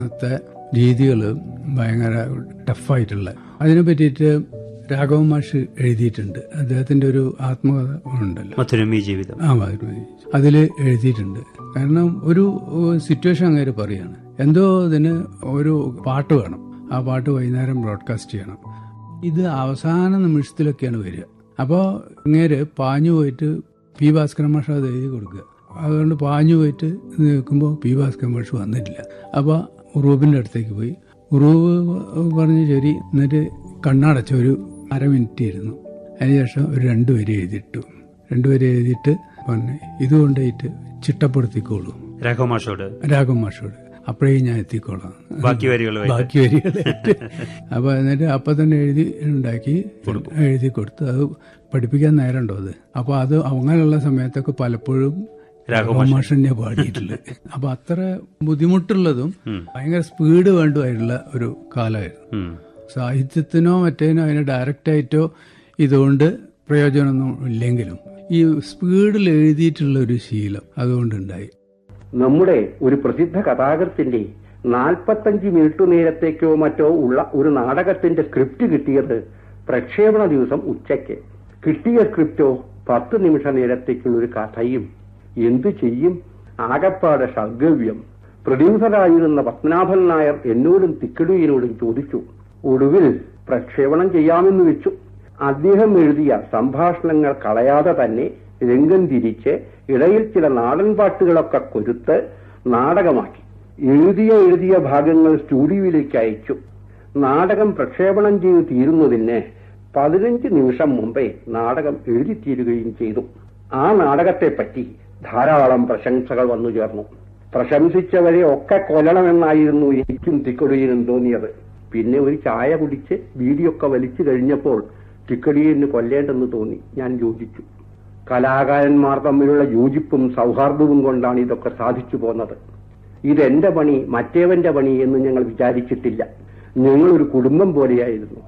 ഇന്നത്തെ രീതികൾ ഭയങ്കര ടഫായിട്ടുള്ള അതിനെ പറ്റിയിട്ട് രാഘവ മാഷ് എഴുതിയിട്ടുണ്ട് അദ്ദേഹത്തിന്റെ ഒരു ആത്മകഥ ഉണ്ടല്ലോ മധുരമി ജീവിതം ആ അതിൽ എഴുതിയിട്ടുണ്ട് കാരണം ഒരു സിറ്റുവേഷൻ അങ്ങനെ പറയാണ് എന്തോ ഇതിന് ഒരു പാട്ട് വേണം ആ പാട്ട് വൈകുന്നേരം ബ്രോഡ്കാസ്റ്റ് ചെയ്യണം ഇത് അവസാന നിമിഷത്തിലൊക്കെയാണ് വരിക അപ്പോൾ ഇങ്ങേര് പാഞ്ഞു പോയിട്ട് പി ഭാസ്കരൻ മാഷ അത് എഴുതി കൊടുക്കുക അതുകൊണ്ട് പാഞ്ഞു പോയിട്ട് നിൽക്കുമ്പോൾ പി ഭാസ്കരൻ മാഷ് വന്നിട്ടില്ല അപ്പോൾ ഉറൂബിൻ്റെ അടുത്തേക്ക് പോയി ഉറൂബ് പറഞ്ഞ് ശരി എന്നിട്ട് കണ്ണടച്ച ഒരു അര മിനിറ്റ് ഇരുന്നു അതിനുശേഷം ഒരു രണ്ടുപേരെ എഴുതിയിട്ടു രണ്ടുപേരെ എഴുതിയിട്ട് പറഞ്ഞു ഇത് കൊണ്ടുപോയിട്ട് ചിട്ടപ്പെടുത്തിക്കോളൂ രാഘവ മാഷോട് രാഘവ മാഷോട് അപ്പോഴേ ഞാൻ എത്തിക്കോളാം ബാക്കി വരികൾ ബാക്കി വരികളായിട്ട് അപ്പൊ എന്നിട്ട് അപ്പൊ തന്നെ എഴുതി ഉണ്ടാക്കി എഴുതി കൊടുത്തു അത് പഠിപ്പിക്കാൻ നേരമുണ്ടോ അത് അപ്പൊ അത് അങ്ങനെയുള്ള സമയത്തൊക്കെ പലപ്പോഴും രാഘവ മാഷ് തന്നെയാ പാടിയിട്ടുള്ളത് അപ്പൊ അത്ര ബുദ്ധിമുട്ടുള്ളതും ഭയങ്കര സ്പീഡ് വേണ്ടതായിട്ടുള്ള ഒരു കാലമായിരുന്നു സാഹിത്യത്തിനോ മറ്റേനോ അതിന് ഡയറക്റ്റ് ആയിട്ടോ ഇതുകൊണ്ട് പ്രയോജനമൊന്നും ഇല്ലെങ്കിലും ഈ സ്പീഡിൽ എഴുതിയിട്ടുള്ള ഒരു ശീലം അതുകൊണ്ടുണ്ടായി നമ്മുടെ ഒരു പ്രസിദ്ധ കഥാകൃത്തിന്റെ നാൽപ്പത്തഞ്ച് മിനിറ്റ് നേരത്തേക്കോ മറ്റോ ഉള്ള ഒരു നാടകത്തിന്റെ സ്ക്രിപ്റ്റ് കിട്ടിയത് പ്രക്ഷേപണ ദിവസം ഉച്ചയ്ക്ക് കിട്ടിയ സ്ക്രിപ്റ്റോ പത്ത് നിമിഷ നേരത്തേക്കുള്ള ഒരു കഥയും എന്തു ചെയ്യും ആകപ്പാടെ ശർഗവ്യം പ്രൊഡ്യൂസറായിരുന്ന പത്മനാഭൻ നായർ എന്നോടും തിക്കടുവിനോടും ചോദിച്ചു ഒടുവിൽ പ്രക്ഷേപണം ചെയ്യാമെന്ന് വെച്ചു അദ്ദേഹം എഴുതിയ സംഭാഷണങ്ങൾ കളയാതെ തന്നെ രംഗം തിരിച്ച് ഇടയിൽ ചില നാടൻ പാട്ടുകളൊക്കെ കൊരുത്ത് നാടകമാക്കി എഴുതിയ എഴുതിയ ഭാഗങ്ങൾ സ്റ്റുഡിയോയിലേക്ക് അയച്ചു നാടകം പ്രക്ഷേപണം ചെയ്ത് തീരുന്നതിന് പതിനഞ്ച് നിമിഷം മുമ്പേ നാടകം എഴുതി തീരുകയും ചെയ്തു ആ നാടകത്തെപ്പറ്റി ധാരാളം പ്രശംസകൾ വന്നു ചേർന്നു പ്രശംസിച്ചവരെ ഒക്കെ കൊല്ലണമെന്നായിരുന്നു എനിക്കും തിക്കൊടിയനും തോന്നിയത് പിന്നെ ഒരു ചായ കുടിച്ച് വീടിയൊക്കെ വലിച്ചു കഴിഞ്ഞപ്പോൾ തിക്കടിയന് കൊല്ലേണ്ടെന്ന് തോന്നി ഞാൻ യോജിച്ചു കലാകാരന്മാർ തമ്മിലുള്ള യോജിപ്പും സൗഹാർദ്ദവും കൊണ്ടാണ് ഇതൊക്കെ സാധിച്ചു പോന്നത് ഇതെന്റെ പണി മറ്റേവന്റെ പണി എന്ന് ഞങ്ങൾ വിചാരിച്ചിട്ടില്ല ഞങ്ങൾ ഒരു കുടുംബം പോലെയായിരുന്നു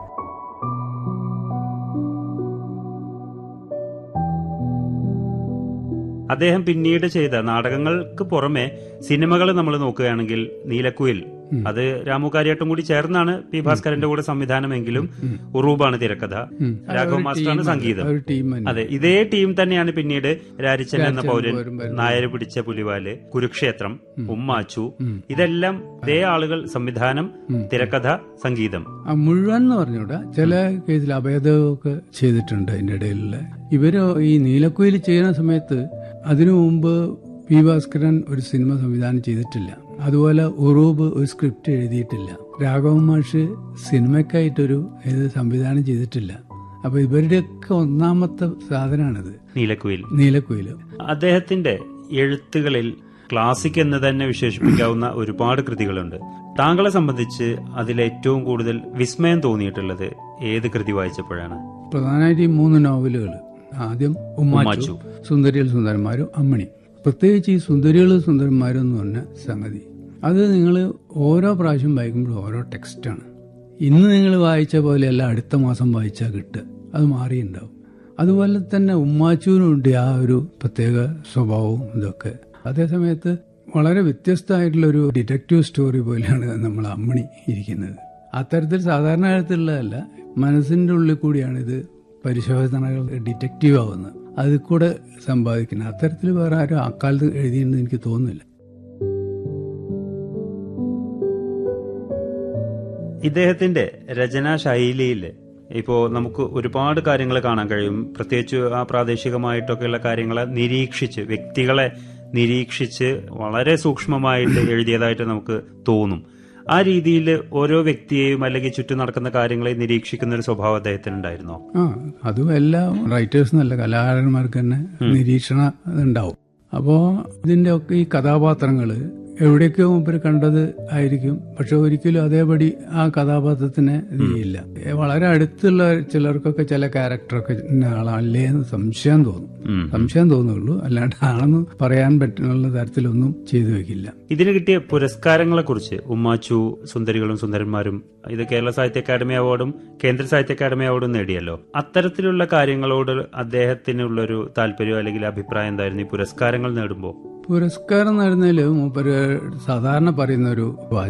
അദ്ദേഹം പിന്നീട് ചെയ്ത നാടകങ്ങൾക്ക് പുറമെ സിനിമകൾ നമ്മൾ നോക്കുകയാണെങ്കിൽ നീലക്കുയിൽ അത് രാമു കാര്യാട്ടും കൂടി ചേർന്നാണ് പി ഭാസ്കരന്റെ കൂടെ സംവിധാനമെങ്കിലും ഉറൂബാണ് തിരക്കഥ രാഘവ മാസ്റ്ററാണ് സംഗീതം ഒരു ടീം തന്നെ അതെ ഇതേ ടീം തന്നെയാണ് പിന്നീട് രാരിച്ചൻ എന്ന പൗരൻ പൗരൻ വരുന്നത്. നായര് പിടിച്ച പുലിവാല് കുരുക്ഷേത്രം ഉമ്മാച്ചു ഇതെല്ലാം ഇതേ ആളുകൾ സംവിധാനം തിരക്കഥ സംഗീതം ആ മുഴുവൻ എന്ന് പറഞ്ഞൂടാ ചില കേസിൽ അഭേദമൊക്കെ ചെയ്തിട്ടുണ്ട് അതിന്റെ ഇടയിലുള്ള ഇവര് ഈ നീലക്കുയിൽ ചെയ്യുന്ന സമയത്ത് അതിനു മുമ്പ് പി ഭാസ്കരൻ ഒരു സിനിമ സംവിധാനം ചെയ്തിട്ടില്ല അതുപോലെ ഉറൂബ് ഒരു സ്ക്രിപ്റ്റ് എഴുതിയിട്ടില്ല രാഘവ മാഷ് സിനിമയ്ക്കായിട്ടൊരു ഇത് സംവിധാനം ചെയ്തിട്ടില്ല അപ്പൊ ഇവരുടെയൊക്കെ ഒന്നാമത്തെ സാധനമാണിത് നീലക്കുയിൽ നീലക്കുയില് അദ്ദേഹത്തിന്റെ എഴുത്തുകളിൽ ക്ലാസിക് എന്ന് തന്നെ വിശേഷിപ്പിക്കാവുന്ന ഒരുപാട് കൃതികളുണ്ട് താങ്കളെ സംബന്ധിച്ച് അതിൽ ഏറ്റവും കൂടുതൽ വിസ്മയം തോന്നിയിട്ടുള്ളത് ഏത് കൃതി വായിച്ചപ്പോഴാണ് പ്രധാനമായിട്ട് ഈ മൂന്ന് നോവലുകൾ ആദ്യം ഉമ്മാച്ചു സുന്ദരികൾ സുന്ദരന്മാരും അമ്മണി പ്രത്യേകിച്ച് ഈ സുന്ദരികളും സുന്ദരന്മാരും എന്ന് പറഞ്ഞ സംഗതി അത് നിങ്ങൾ ഓരോ പ്രാവശ്യം വായിക്കുമ്പോൾ ഓരോ ടെക്സ്റ്റാണ് ഇന്ന് നിങ്ങൾ വായിച്ച പോലെയല്ല അടുത്ത മാസം വായിച്ചാൽ കിട്ടുക അത് മാറിയിട്ടുണ്ടാവും അതുപോലെ തന്നെ ഉമ്മാച്ചുവിനുണ്ട് ആ ഒരു പ്രത്യേക സ്വഭാവവും ഇതൊക്കെ അതേസമയത്ത് വളരെ വ്യത്യസ്തമായിട്ടുള്ള ഒരു ഡിറ്റക്റ്റീവ് സ്റ്റോറി പോലെയാണ് നമ്മൾ അമ്മണി ഇരിക്കുന്നത് അത്തരത്തിൽ സാധാരണ എഴുത്തുള്ളതല്ല മനസ്സിന്റെ ഉള്ളിൽ കൂടിയാണ് ഇത് പരിശോധനകൾ ഡിറ്റക്റ്റീവ് ആവുന്നത് അതിൽ കൂടെ സമ്പാദിക്കുന്നത് അത്തരത്തിൽ വേറെ ആരും അക്കാലത്ത് എഴുതിയെന്ന് എനിക്ക് തോന്നുന്നില്ല ഇദ്ദേഹത്തിന്റെ രചനാ ശൈലിയിൽ ഇപ്പോ നമുക്ക് ഒരുപാട് കാര്യങ്ങൾ കാണാൻ കഴിയും പ്രത്യേകിച്ച് ആ പ്രാദേശികമായിട്ടൊക്കെയുള്ള കാര്യങ്ങളെ നിരീക്ഷിച്ച് വ്യക്തികളെ നിരീക്ഷിച്ച് വളരെ സൂക്ഷ്മമായിട്ട് എഴുതിയതായിട്ട് നമുക്ക് തോന്നും ആ രീതിയിൽ ഓരോ വ്യക്തിയെയും അല്ലെങ്കിൽ ചുറ്റും നടക്കുന്ന കാര്യങ്ങളെ നിരീക്ഷിക്കുന്ന ഒരു സ്വഭാവം അദ്ദേഹത്തിനുണ്ടായിരുന്നോ ആ അതും എല്ലാ റൈറ്റേഴ്സിനല്ല കലാകാരന്മാർക്ക് തന്നെ നിരീക്ഷണ ഉണ്ടാവും അപ്പോ ഇതിന്റെ ഒക്കെ ഈ കഥാപാത്രങ്ങള് എവിടെയൊക്കെയോ മുമ്പ് കണ്ടത് ആയിരിക്കും പക്ഷെ ഒരിക്കലും അതേപടി ആ കഥാപാത്രത്തിനെ ചെയ്യില്ല വളരെ അടുത്തുള്ള ചിലർക്കൊക്കെ ചില ക്യാരക്ടറൊക്കെ ഇന്ന ആളല്ലേ എന്ന് സംശയം തോന്നും ഉം. സംശയം തോന്നുള്ളൂ അല്ലാണ്ട് ആണെന്ന് പറയാൻ പറ്റുന്ന തരത്തിലൊന്നും ചെയ്തു വെക്കില്ല ഇതിന് കിട്ടിയ പുരസ്കാരങ്ങളെ കുറിച്ച് ഉമ്മാച്ചു സുന്ദരികളും സുന്ദരന്മാരും ഇത് കേരള സാഹിത്യ അക്കാദമി അവാർഡും കേന്ദ്ര സാഹിത്യ അക്കാദമി അവാർഡും നേടിയല്ലോ അത്തരത്തിലുള്ള കാര്യങ്ങളോട് അദ്ദേഹത്തിനുള്ളൊരു താല്പര്യം അല്ലെങ്കിൽ അഭിപ്രായം എന്തായിരുന്നു ഈ പുരസ്കാരങ്ങൾ നേടുമ്പോൾ പുരസ്കാരം നേടുന്നതിൽ മൂപ്പര് സാധാരണ പറയുന്ന ഒരു